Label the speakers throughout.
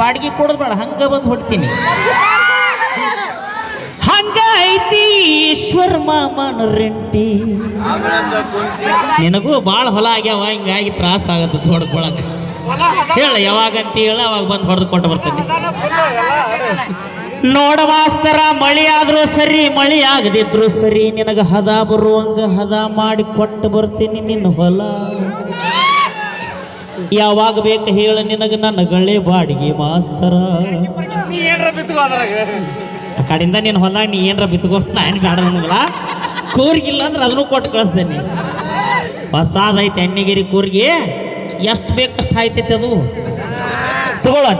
Speaker 1: ಬಾಡಿಗೆ ಕೊಡೋದು ಬೇಡ ಹಂಗ ಬಂದು ಹೊಡ್ತೀನಿ ಹಂಗ ಐತಿ ಈಶ್ವರ ಮಾಮನ ರೆಂಟಿ ನಿನಗೂ ಭಾಳ ಹೊಲ ಆಗ್ಯಾವ ಹಿಂಗಾಗಿ ತ್ರಾಸ ಆಗತ್ತೆ ಹೊಡ್ಕೊಳಕ್ ಹೇಳ ಯಾವಾಗಂತ ಹೇಳ ಅವಾಗ ಬಂದು ಹೊಡೆದು ಕೊಟ್ಟು ಬರ್ತೀನಿ ನೋಡ ಮಾಸ್ತರ ಮಳಿ ಆದ್ರೂ ಸರಿ ಮಳಿ ಆಗದಿದ್ರು ಸರಿ ನಿನಗ ಹದ ಬರುವಂಗ ಹದ ಮಾಡಿ ಕೊಟ್ಟು ಬರ್ತೀನಿ ನಿನ್ನ ಹೊಲ ಯಾವಾಗ ಬೇಕು ಹೇಳ ನಿನಗ ನನ್ನ ಗಳೆ ಬಾಡಿಗೆ ಮಾಸ್ತರ
Speaker 2: ನೀ ಏನ್ರ ಬಿತ್ಕೋ ಅದ್ರಾಗ
Speaker 1: ಆ ಕಡೆಯಿಂದ ನಿನ್ನ ಹೊಲ ನೀ ಏನರ ಬಿತ್ಕೊ ನಾನು ಬೇಡ ನನಗಲ್ಲ ಕೂರ್ಗಿಲ್ಲ ಅಂದ್ರೆ ಅದನ್ನು ಕೊಟ್ಟು ಕಳಿಸ್ತೇನೆ ಹೊಸಾದೈತೆ ಎಣ್ಣೆಗಿರಿ ಕೂರ್ಗಿ ಎಷ್ಟು ಬೇಕಷ್ಟು ಆಯ್ತೈತೆ ಅದು ತಗೊಳ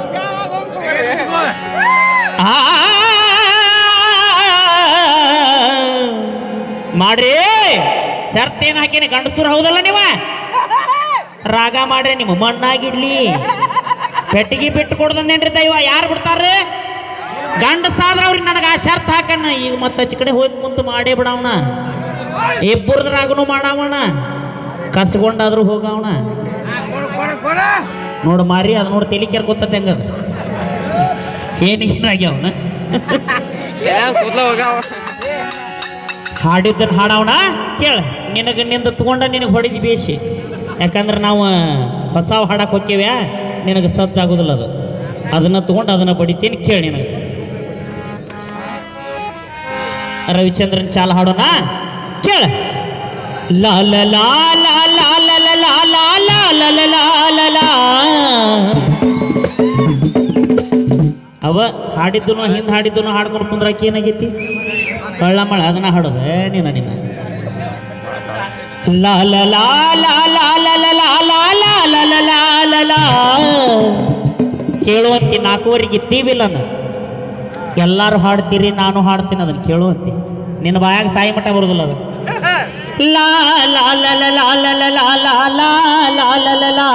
Speaker 1: ಮಾಡ್ರಿ ಶರ್ತ್ ಏನು ಹಾಕೀನಿ ಗಂಡಸೂರು ಹೌದಲ್ಲ ನೀವ ರಾಗ ಮಾಡ್ರಿ ನಿಮ್ಮ ಮಣ್ಣಾಗಿಡ್ಲಿ ಪೆಟ್ಟಿಗೆ ಬಿಟ್ಟು ಕೊಡ್ದಂದೇನ್ರಿ ದೈವ ಯಾರು ಬಿಡ್ತಾರ್ರಿ ಗಂಡಸಾದ್ರ ಅವ್ರಿಗೆ ನನಗೆ ಆ ಶರ್ತ್ ಹಾಕಣ್ಣ ಈಗ ಮತ್ತೆ ಆಚೆ ಕಡೆ ಹೋಗಿ ಕುಂತು ಮಾಡೇ ಬಿಡವಣ ಇಬ್ಬರದ್ರಾಗನು ಮಾಡವಣ ಕಸ್ಕೊಂಡಾದ್ರೂ ಹೋಗವಣ ನೋಡು ಮಾರಿ ಅದು ನೋಡಿ ತಲೆ ಕೆರ್ಕೊತತೆ ಹಂಗದ ಏನಿಗೇನಾಗ್ಯಾವನ
Speaker 2: ಕೂದ್ಲ ಹೋಗಾವ
Speaker 1: ಹಾಡಿದ್ದನ್ನು ಹಾಡವಣ ಕೇಳ ನಿನಗೆ ನಿಂದ ತಗೊಂಡ ನಿನಗೆ ಹೊಡಿದಿ ಬೇಸಿ ಯಾಕಂದ್ರೆ ನಾವು ಹೊಸ ಹಾಡಕ್ಕೆ ಹೋಗ್ತೇವ್ಯಾ ನಿನಗೆ ಸಜ್ಜಾಗೋದಿಲ್ಲ ಅದು ಅದನ್ನು ತಗೊಂಡು ಅದನ್ನು ಬಡಿತೀನಿ ಕೇಳಿ ನಿನಗೆ ರವಿಚಂದ್ರನ್ ಚಾಲ ಹಾಡೋಣ ಕೇಳ ಲಾ ಲ ಲಾ ಲಾ ಲಾ ಲ ಲ ಲಾ ಲಾ ಲಾ ಲ ಲ ಲಾ ಲ ಲಾ. ಅವ ಹಾಡಿದ್ದನು ಹಿಂದೆ ಹಾಡಿದ್ದನು ಹಾಡ್ಕೊಂಡು ಕುಂದ್ರಾಕಿ ಏನಾಗೈತಿ ಕಳ್ಳ ಮಳ ಅದನ್ನ ಹಾಡೋದೆ ನೀನ ನಿನ್ನ ಲಾ ಲಾ ಲಾ ಲಾ ಲಾ ಲಾ ಲಾ ಲಾ ಲಾ ಲಾ ಲಾ ಲಾ ಲಾ ಲಾ ಲಾ. ಕೇಳುವಂತಿ ನಾಲ್ಕೂವರೆಗೆ ಟಿವಿಲನ್ನ ಎಲ್ಲರೂ ಹಾಡ್ತೀರಿ ನಾನು ಹಾಡ್ತೀನಿ ಅದನ್ನ ಕೇಳುವಂತಿ ನಿನ್ನ ಬಾಯಾಗ ಸಾಯಿ ಮಟ್ಟ ಬರೋದಿಲ್ಲ ಅದು ಲಾ ಲಾ ಲಾ ಲಾ ಲಾ ಲಾ ಲಾ ಲಾ ಲಾ ಲಾ ಲಾ ಲಾ ಲಾ ಲಾ.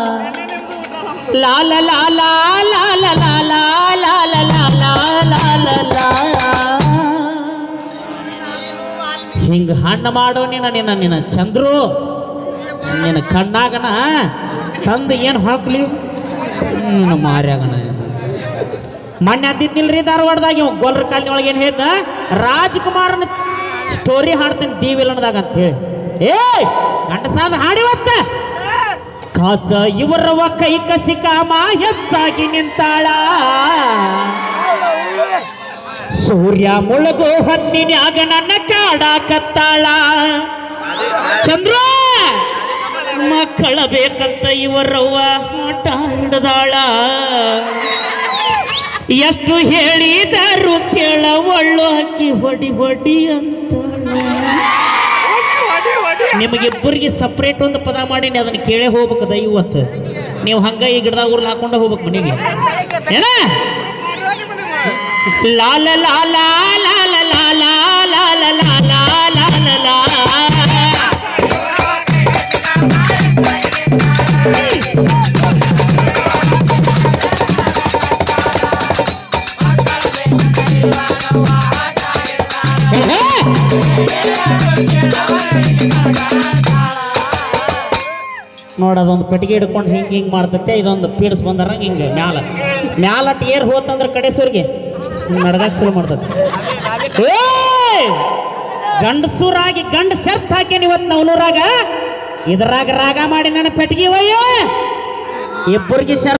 Speaker 1: ಲಾ ಲಾ ಲಾ ಲಾ ಲಾ ಲಾ ಲಾ ಲಾ ಲಾ ಲಾ ಲಾ ಲಾ ಲಾ ಲಾ ಲಾ. ಹಿಂಗ ಹಣ್ಣು ಮಾಡೋ ನಿನ್ನ ನಿನ್ನ ನಿನ್ನ ಚಂದ್ರು ನಿನ್ನ ಕಣ್ಣಾಗನ ತಂದು ಏನು ಹಾಕ್ಲಿ ನಿನ್ನ ಮಾರ್ಯಾಗನ ಮೊನ್ನೆ ಅಂದಿದ್ನಿಲ್ರಿ ಧಾರವಾಡದಾಗ ಇವ್ ಗೊಲ್ರ ಕಾಲಿನ ಒಳಗೆ ಏನು ಹೇಳ್ದ ರಾಜ್ಕುಮಾರನ ಸ್ಟೋರಿ ಹಾಡ್ತೀನಿ ಡಿ ವಿಲನ್ದಾಗ ಅಂತ ಹೇಳಿ ಏ ಗಂಡಸಾದ ಹಾಡಿವತ್ತ ಕಾಸ ಇವರವ ಕೈ ಕಸಿ ಕಾಮ ಹೆಚ್ಚಾಗಿ ನಿಂತಾಳ ಸೂರ್ಯ ಮುಳುಗೋ ಹೊತ್ತಿನ್ಯಾಗ ನನ್ನ ಕಾಡಾಕತ್ತಾಳ ಚಂದ್ರ ಮಕ್ಕಳ ಬೇಕಂತ ಇವರವ್ವ ಆಟ ಹಿಡ್ದಾಳ ಎಷ್ಟು ಹೇಳಿದರು ಕೇಳ ಒಳ್ಳು ಹಾಕಿ ಹೊಡಿ ಹೊಡಿ ಅಂತ ನಿಮಗಿಬ್ಬರಿಗೆ ಸಪ್ರೇಟ್ ಒಂದು ಪದ ಮಾಡೀನಿ ಅದನ್ನ ಕೇಳೇ ಹೋಗ್ಬೇಕು ದೈ ಇವತ್ತು ನೀವು ಹಂಗ ಈ ಗಿಡದಾಗ ಊರ್ಲಿ ಹಾಕೊಂಡ ಹೋಗ್ಬೇಕು ಮನೆಗೆ ಏನ ಲಾ ಲಾ ಲಾ ಲಾ ಲಾ ಲಾ ಲಾ ಲಾ ಲಾ ಲಾ ಲಾ ಲಾ ಲಾ ಲಾ ಲಾ. ನೋಡ ಅದೊಂದು ಪೆಟ್ಟಿಗೆ ಹಿಡ್ಕೊಂಡು ಹಿಂಗೆ ಹಿಂಗೆ ಮಾಡ್ತೈತೆ ಇದೊಂದು ಪೀಡ್ಸ್ ಬಂದಾರ ಹಿಂಗೆ ಮ್ಯಾಲ ಮ್ಯಾಲ ಅಟ್ ಏರ್ ಹೋತಂದ್ರೆ ಕಡೆ ಸೂರ್ಗೆ ನಡ್ಗಾಕ ಚಲೋ ಮಾಡ್ತೈತೆ ಏಯ್! ಗಂಡಸೂರಾಗಿ ಗಂಡ ಶರ್ತ್ ಹಾಕೇನಿ ಇವತ್ತು ನವಲೂರಾಗ ಇದ್ರಾಗ ರಾಗ ಮಾಡಿ ನನ್ನ ಪೆಟ್ಟಿಗೆ ಒಯ್ಯ ಇಬ್ಬರಿಗೆ ಶರ್ತ್